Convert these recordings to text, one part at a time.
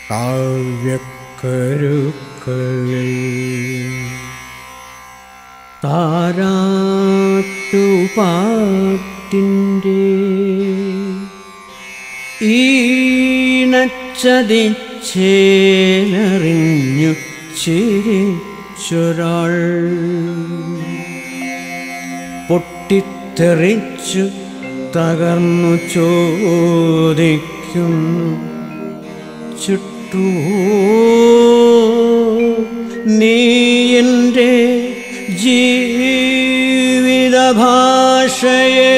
കാവ്യക്കരുക്കളിൽ താരാട്ടുപാട്ടിൻ്റെ ഈണച്ചതിച്ചേലറിഞ്ഞു ചിരിച്ചൊരാൾ പൊട്ടിത്തെറിച്ചു തകർന്നു ചോദിക്കുന്നു ചുട്ടു നീ എൻ്റെ ജീവിത ഭാഷയെ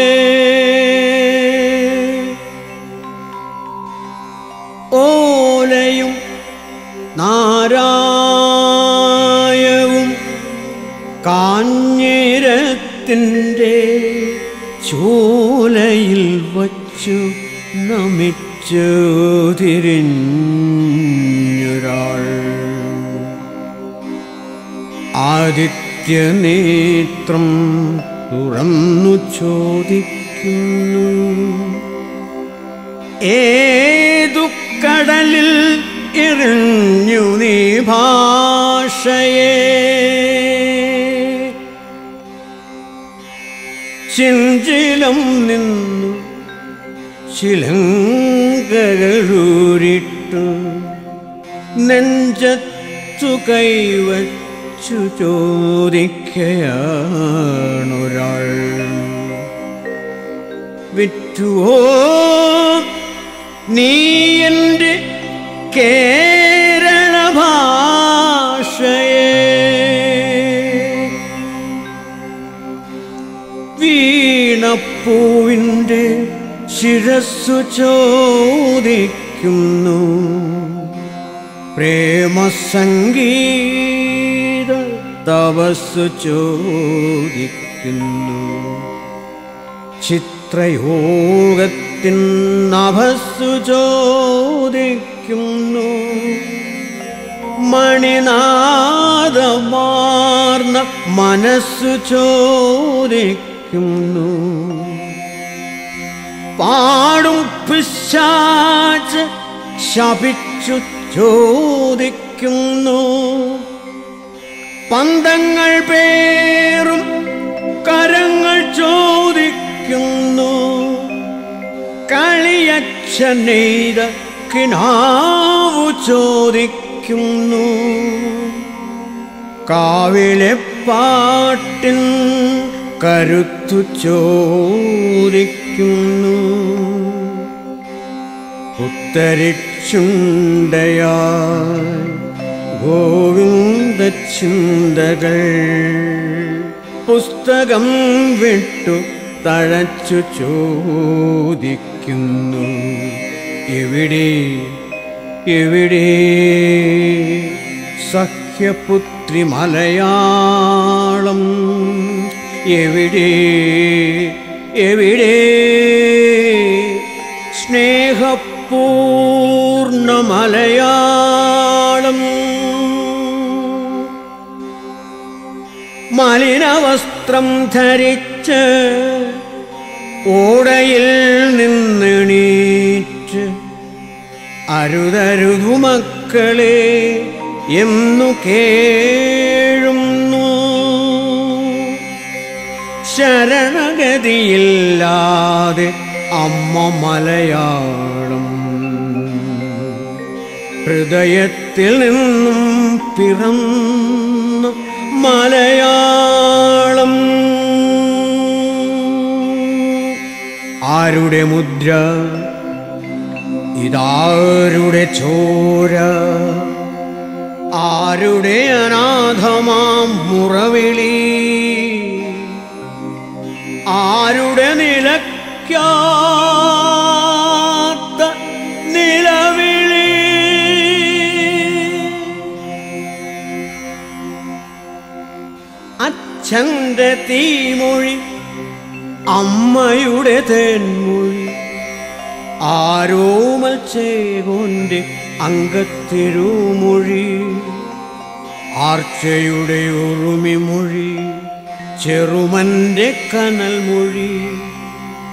ഓലയും നാരായവും കാഞ്ഞിരത്തിൻ്റെ ചൂലയിൽ വച്ചു നമിച്ചു തിരിഞ്ഞൊരാൾ ആദിത്യനേത്രം തുറന്നു ചോദിക്കുന്നു ഏതു കടലിൽ എറിഞ്ഞു നീ ഭാഷയെ ചിഞ്ചിലം നിന്നു ചിലങ്കകളൂരിട്ടു നെഞ്ചത്തു കൈവച്ചു ചോദിക്കയാണൊരാൾ വിറ്റുവോ നീ എൻ്റെ കേരള ഭാഷയെ വീണപ്പൂവിൻ്റെ ശിരസ്സു ചോദിക്കുന്നു പ്രേമസംഗീത തപസ്സു ചോദിക്കുന്നു ചിത്രയോഗത്തിൻ നഭസ്സു ചോദിക്കുന്നു മണിനാദമാർന്ന മനസ്സു ചോദിക്കുന്നു പാടും പിശാച്ച് ശപിച്ചു ചോദിക്കുന്നു പന്തങ്ങൾ പേറും കരങ്ങൾ ചോദിക്കുന്നു കളിയച്ച നെയ്ത കിനാവു ചോദിക്കുന്നു കാവിലെ പാട്ടിൻ കരുത്തു ചോദിക്കുന്നു ഉത്തരിച്ചുണ്ടയായി ഗോവിന്ദ ചിന്തകൾ പുസ്തകം വിട്ടു തഴച്ചു ചോദിക്കുന്നു എവിടെ എവിടെ സഖ്യപുത്രി മലയാളം എവിടെ എവിടെ സ്നേഹപൂർണ മലയാളം മലിനവസ്ത്രം ധരിച്ച് ഓടയിൽ നിന്നെണീറ്റ് അരുതരുതു മക്കളെ എന്നു കേഴുന്നു ശരണഗതിയില്ലാതെ അമ്മ മലയാളം ഹൃദയത്തിൽ നിന്നും പിറന്നു മലയാളം ആരുടെ മുദ്ര ഇതാരുടെ ചോര ആരുടെ അനാഥമാം മുറവിളി ആരുടെ നിലയ്ക്കാത്ത നിലവിളി അച്ഛന്റെ തീമൊഴി അമ്മയുടെ തേൻമൊഴി ആരോമൽ ചേകോന്റെ അങ്കത്തിരുമൊഴി ആർച്ചയുടെ ഉറുമിമൊഴി ചെറുമന്റെ കനൽ മൊഴി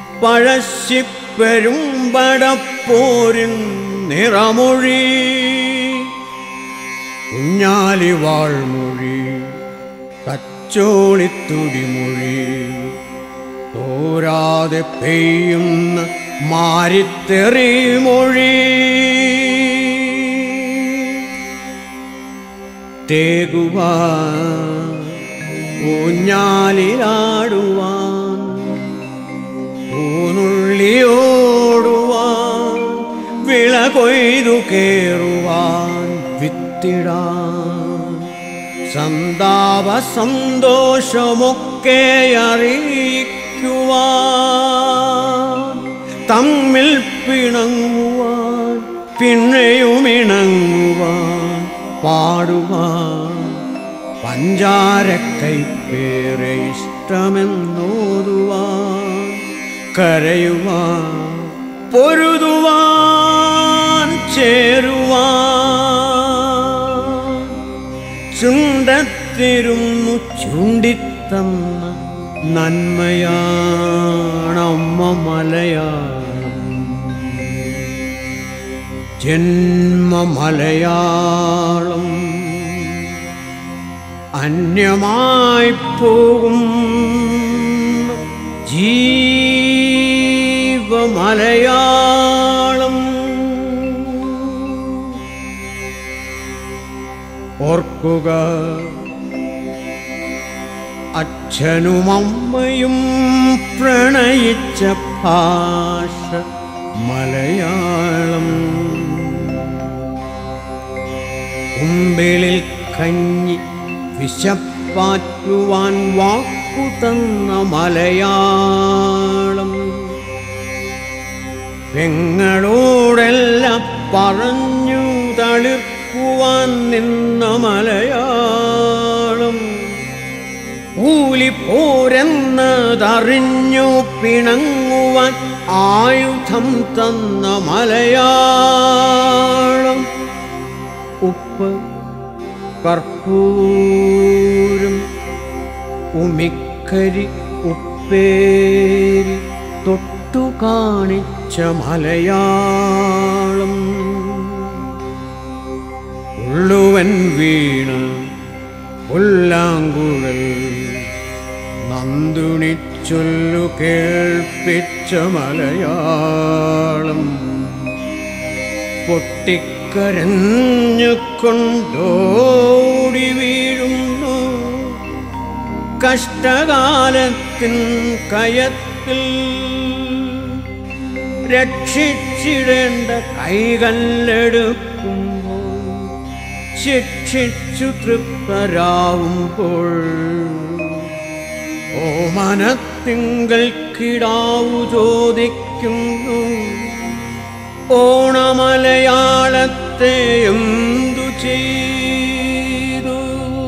പഴശ്ശിപ്പെരും പടപ്പോരിൻ നിറമൊഴി കുഞ്ഞാലി വാൾമൊഴി തച്ചോളിത്തുടിമൊഴി തോരാതെ പെയ്യുന്ന മാരിത്തെറി മൊഴി തേകുവാൻ ഊഞ്ഞാലിലാടുവാൻ ഊനുള്ളിയോടുവാൻ വിള കൊയ്തു കേറുവാൻ വിത്തിടാൻ സന്താപ സന്തോഷമൊക്കെ അറിയിക്കുവാൻ തമ്മിൽ പിണങ്ങുവാൻ പിന്നെയും ഇണങ്ങുവാൻ പാടുവാൻ പഞ്ചാരക്കൈപ്പേറെ ഇഷ്ടമെന്നോതുവാൻ കരയുവാൻ പൊരുതുവാൻ ചേരുവാൻ ചുണ്ടത്തിരുന്നു ചുണ്ടിത്തന്ന നന്മയാണമ്മ മലയാളം ജന്മ മലയാളം അന്യമായി പോകും ജീവമലയാളം ഓർക്കുക അച്ഛനും അമ്മയും പ്രണയിച്ച ഭാഷ മലയാളം കുമ്പിളിൽ കഞ്ഞി വിശപ്പാറ്റുവാൻ വാക്കു തന്ന മലയാളം പെങ്ങളോടെല്ലാം പറഞ്ഞു തളിർക്കുവാൻ നിന്ന മലയാളം ൂലിപ്പോരെന്നതറിഞ്ഞു പിണങ്ങുവാൻ ആയുധം തന്ന മലയാളം ഉപ്പ് കർപ്പൂരം ഉമിക്കരി ഉപ്പേരി തൊട്ടു കാണിച്ച മലയാളം ഉള്ളുവൻ വീണ പുല്ലാങ്കുഴൽ നന്ദുണി ചൊല്ലു കേൾപ്പിച്ച മലയാളം പൊട്ടിക്കരഞ്ഞു കൊണ്ടോടി വീഴുന്നു കഷ്ടകാലത്തിൻ കയത്തിൽ രക്ഷിച്ചിടേണ്ട കൈകല്ലെടുക്കുമ്പോൾ ശിക്ഷിച്ചു തൃപ്തരാവുമ്പോൾ ഓമനത്തിങ്കൾ കിടാവു ചോദിക്കുന്നു ഓണമലയാളത്തെ എന്തു ചെയ്തു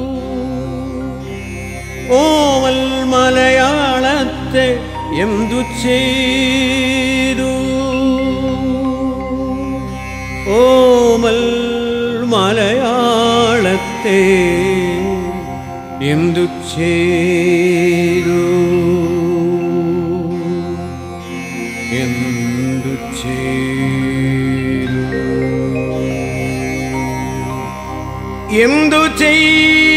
ഓമൽ മലയാളത്തെ എന്തു ചെയ്തു ഓമൽ മലയാളത്തെ എന്തു ചെയ്തു എന്തു ചെയ്തു എന്തു ചെയ്തു